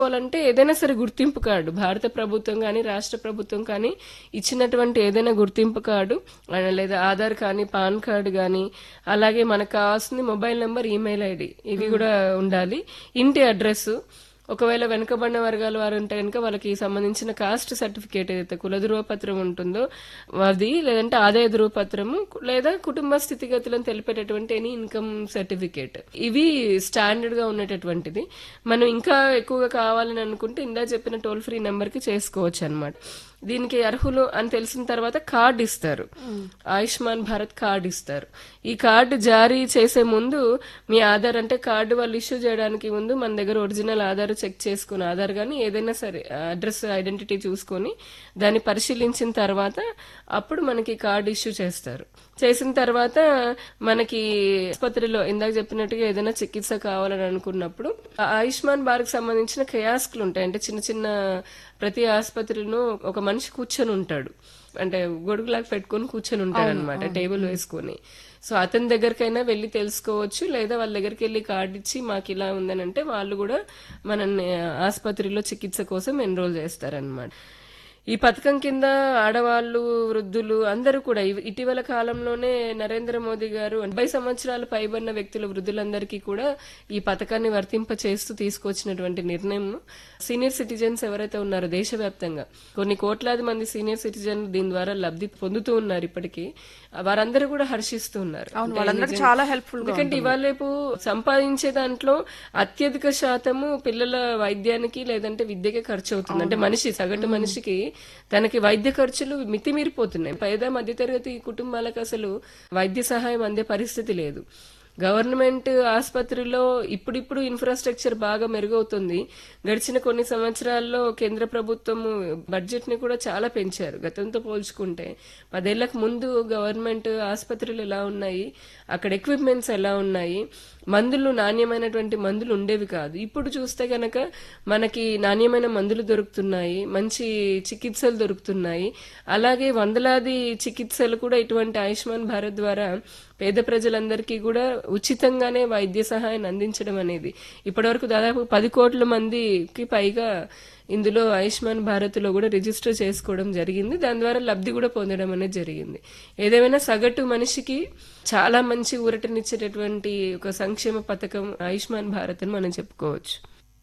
చేసుకోవాలంటే ఏదైనా సరే గుర్తింపు కార్డు భారత ప్రభుత్వం కానీ రాష్ట్ర ప్రభుత్వం కానీ ఇచ్చినటువంటి ఏదైనా గుర్తింపు కార్డు ఆ, లేదా ఆధార్ కానీ పాన్ కార్డు కానీ అలాగే మనకు కావాల్సింది మొబైల్ నెంబర్ ఈమెయిల్ ఐడి ఇవి కూడా ఉండాలి ఇంటి అడ్రస్ ఒకవేళ వెనుకబడిన వర్గాల వారు ఉంటే కనుక వాళ్ళకి సంబంధించిన కాస్ట్ సర్టిఫికేట్ ఏదైతే కుల ధృవపత్రం ఉంటుందో అది లేదంటే ఆదాయ ధృవపత్రము లేదా కుటుంబ స్థితిగతులను తెలిపేటటువంటి ఎనీ ఇన్కమ్ సర్టిఫికేట్ ఇవి స్టాండర్డ్ గా ఉండేటటువంటిది మనం ఇంకా ఎక్కువగా కావాలని అనుకుంటే ఇందా చెప్పిన టోల్ ఫ్రీ నెంబర్ కి చేసుకోవచ్చు అనమాట దీనికి అర్హులు అని తెలిసిన తర్వాత కార్డు ఇస్తారు ఆయుష్మాన్ భారత్ కార్డు ఇస్తారు ఈ కార్డు జారీ చేసే ముందు మీ ఆధార్ అంటే కార్డు వాళ్ళు ఇష్యూ చేయడానికి ముందు మన దగ్గర ఒరిజినల్ ఆధార్ చెక్ చేసుకుని ఆధార్ కానీ ఏదైనా సరే అడ్రస్ ఐడెంటిటీ చూసుకొని దాన్ని పరిశీలించిన తర్వాత అప్పుడు మనకి కార్డు ఇష్యూ చేస్తారు చేసిన తర్వాత మనకి ఆసుపత్రిలో ఇందాక చెప్పినట్టుగా ఏదైనా చికిత్స కావాలని అనుకున్నప్పుడు ఆ ఆయుష్మాన్ భారత్ సంబంధించిన కయాస్కులు ఉంటాయి అంటే చిన్న చిన్న ప్రతి ఆసుపత్రిలో ఒక మనిషి కూర్చొని ఉంటాడు అంటే గొడుగులాగా పెట్టుకొని కూర్చొని ఉంటాడు అనమాట టేబుల్ వేసుకొని సో అతని దగ్గరకైనా వెళ్ళి తెలుసుకోవచ్చు లేదా వాళ్ళ దగ్గరికి వెళ్ళి కార్డు ఇచ్చి మాకు ఇలా ఉందని అంటే వాళ్ళు కూడా మనల్ని ఆసుపత్రిలో చికిత్స కోసం ఎన్రోల్ చేస్తారనమాట ఈ పథకం కింద ఆడవాళ్ళు వృద్ధులు అందరూ కూడా ఇవ- ఇటీవల కాలంలోనే నరేంద్ర మోదీ గారు డెబ్బై సంవత్సరాలు పైబడిన వ్యక్తుల వృద్ధులందరికీ కూడా ఈ పథకాన్ని వర్తింప చేస్తూ తీసుకొచ్చినటువంటి నిర్ణయం సీనియర్ సిటిజన్స్ ఎవరైతే ఉన్నారో దేశవ్యాప్తంగా కొన్ని కోట్లాది మంది సీనియర్ సిటిజన్ దీని ద్వారా లబ్ధి పొందుతూ ఉన్నారు ఇప్పటికీ వారందరూ కూడా హర్షిస్తూ ఉన్నారు అవును అంటే వాళ్ళందరూ నిజంగా- చాలా హెల్ప్ఫుల్ గా ఎందుకంటే ఇవాళ రేపు సంపాదించే దాంట్లో అత్యధిక శాతము పిల్లల వైద్యానికి లేదంటే విద్యకే ఖర్చు అవుతుంది అంటే మనిషి సగటు మనిషికి తనకి వైద్య ఖర్చులు మితిమీరిపోతున్నాయి పేద మధ్యతరగతి కుటుంబాలకు అసలు వైద్య సహాయం అందే పరిస్థితి లేదు గవర్నమెంట్ ఆసుపత్రిలో ఇప్పుడిప్పుడు ఇన్ఫ్రాస్ట్రక్చర్ బాగా మెరుగవుతుంది గడిచిన కొన్ని సంవత్సరాల్లో కేంద్ర ప్రభుత్వం బడ్జెట్ ని కూడా చాలా పెంచారు గతంతో పోల్చుకుంటే పదేళ్లకు ముందు గవర్నమెంట్ ఆసుపత్రులు ఎలా ఉన్నాయి అక్కడ ఎక్విప్మెంట్స్ ఎలా ఉన్నాయి మందులు నాణ్యమైనటువంటి మందులు ఉండేవి కాదు ఇప్పుడు చూస్తే గనక మనకి నాణ్యమైన మందులు దొరుకుతున్నాయి మంచి చికిత్సలు దొరుకుతున్నాయి అలాగే వందలాది చికిత్సలు కూడా ఇటువంటి ఆయుష్మాన్ భారత్ ద్వారా పేద ప్రజలందరికీ కూడా ఉచితంగానే వైద్య సహాయాన్ని అందించడం అనేది ఇప్పటివరకు దాదాపు పది కోట్ల మందికి పైగా ఇందులో ఆయుష్మాన్ భారత్ లో కూడా రిజిస్టర్ చేసుకోవడం జరిగింది దాని ద్వారా లబ్ధి కూడా పొందడం అనేది జరిగింది ఏదేమైనా సగటు మనిషికి చాలా మంచి ఊరటనిచ్చేటటువంటి ఒక సంక్షేమ పథకం ఆయుష్మాన్ భారత్ అని మనం చెప్పుకోవచ్చు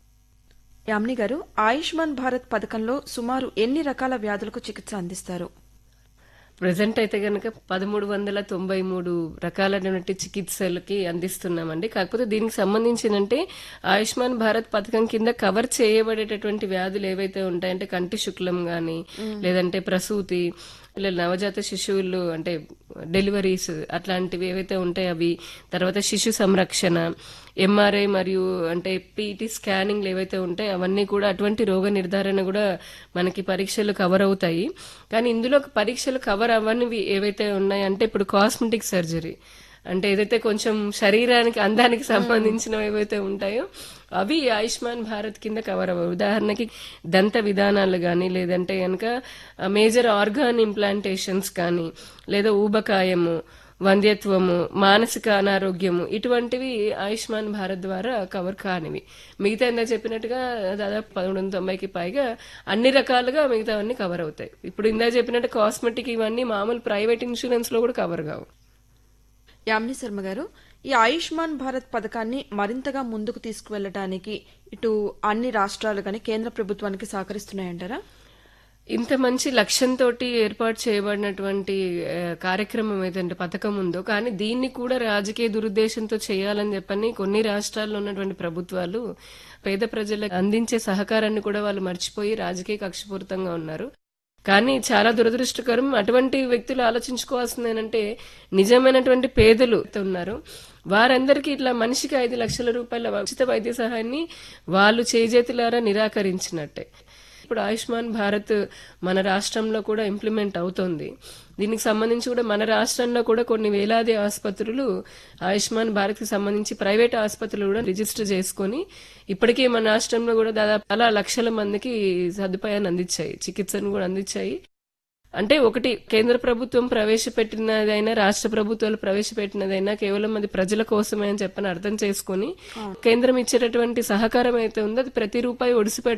యామిని గారు ఆయుష్మాన్ భారత్ పథకంలో సుమారు ఎన్ని రకాల వ్యాధులకు చికిత్స అందిస్తారు ప్రజెంట్ అయితే కనుక పదమూడు వందల తొంభై మూడు రకాలైనటువంటి చికిత్సలకి అందిస్తున్నామండి కాకపోతే దీనికి సంబంధించినంటే ఆయుష్మాన్ భారత్ పథకం కింద కవర్ చేయబడేటటువంటి వ్యాధులు ఏవైతే ఉంటాయంటే కంటి శుక్లం గాని లేదంటే ప్రసూతి ఇలా నవజాత శిశువులు అంటే డెలివరీస్ అట్లాంటివి ఏవైతే ఉంటాయో అవి తర్వాత శిశు సంరక్షణ ఎంఆర్ఐ మరియు అంటే పీటీ స్కానింగ్లు ఏవైతే ఉంటాయో అవన్నీ కూడా అటువంటి రోగ నిర్ధారణ కూడా మనకి పరీక్షలు కవర్ అవుతాయి కానీ ఇందులో పరీక్షలు కవర్ అవ్వనివి ఏవైతే ఉన్నాయంటే ఇప్పుడు కాస్మెటిక్ సర్జరీ అంటే ఏదైతే కొంచెం శరీరానికి అందానికి సంబంధించినవి ఏవైతే ఉంటాయో అవి ఆయుష్మాన్ భారత్ కింద కవర్ అవ్వవు ఉదాహరణకి దంత విధానాలు కానీ లేదంటే కనుక మేజర్ ఆర్గాన్ ఇంప్లాంటేషన్స్ కానీ లేదా ఊబకాయము వంధ్యత్వము మానసిక అనారోగ్యము ఇటువంటివి ఆయుష్మాన్ భారత్ ద్వారా కవర్ కానివి మిగతా ఇందా చెప్పినట్టుగా దాదాపు పదమూడు వందల తొంభైకి పైగా అన్ని రకాలుగా మిగతావన్నీ కవర్ అవుతాయి ఇప్పుడు ఇందా చెప్పినట్టు కాస్మెటిక్ ఇవన్నీ మామూలు ప్రైవేట్ ఇన్సూరెన్స్ లో కూడా కవర్ కావు యామిని శర్మ గారు ఈ ఆయుష్మాన్ భారత్ పథకాన్ని మరింతగా ముందుకు తీసుకువెళ్ళటానికి ఇటు అన్ని రాష్ట్రాలు కానీ కేంద్ర ప్రభుత్వానికి సహకరిస్తున్నాయంటారా ఇంత మంచి లక్ష్యంతో ఏర్పాటు చేయబడినటువంటి ఆ, కార్యక్రమం ఏదంటే పథకం ఉందో కానీ దీన్ని కూడా రాజకీయ దురుద్దేశంతో చేయాలని చెప్పని కొన్ని రాష్ట్రాల్లో ఉన్నటువంటి ప్రభుత్వాలు పేద ప్రజలకు అందించే సహకారాన్ని కూడా వాళ్ళు మర్చిపోయి రాజకీయ కక్షపూరితంగా ఉన్నారు కానీ చాలా దురదృష్టకరం అటువంటి వ్యక్తులు ఆలోచించుకోవాల్సింది ఏంటంటే నిజమైనటువంటి పేదలు ఉన్నారు వారందరికీ ఇట్లా మనిషికి ఐదు లక్షల రూపాయల ఉచిత వైద్య సహాయాన్ని వాళ్ళు చేజేతులారా నిరాకరించినట్టే ఇప్పుడు ఆయుష్మాన్ భారత్ మన రాష్ట్రంలో కూడా ఇంప్లిమెంట్ అవుతోంది దీనికి సంబంధించి కూడా మన రాష్ట్రంలో కూడా కొన్ని వేలాది ఆసుపత్రులు ఆయుష్మాన్ భారత్ కి సంబంధించి ప్రైవేట్ ఆసుపత్రులు కూడా రిజిస్టర్ చేసుకొని ఇప్పటికే మన రాష్ట్రంలో కూడా దాదాపు చాలా లక్షల మందికి సదుపాయాన్ని అందించాయి చికిత్సను కూడా అందించాయి అంటే ఒకటి కేంద్ర ప్రభుత్వం ప్రవేశపెట్టినదైనా రాష్ట్ర ప్రభుత్వాలు ప్రవేశపెట్టినదైనా కేవలం అది ప్రజల కోసమే అని చెప్పని అర్థం చేసుకుని కేంద్రం ఇచ్చేటటువంటి సహకారం అయితే ఉందో అది ప్రతి రూపాయి ఒడిసి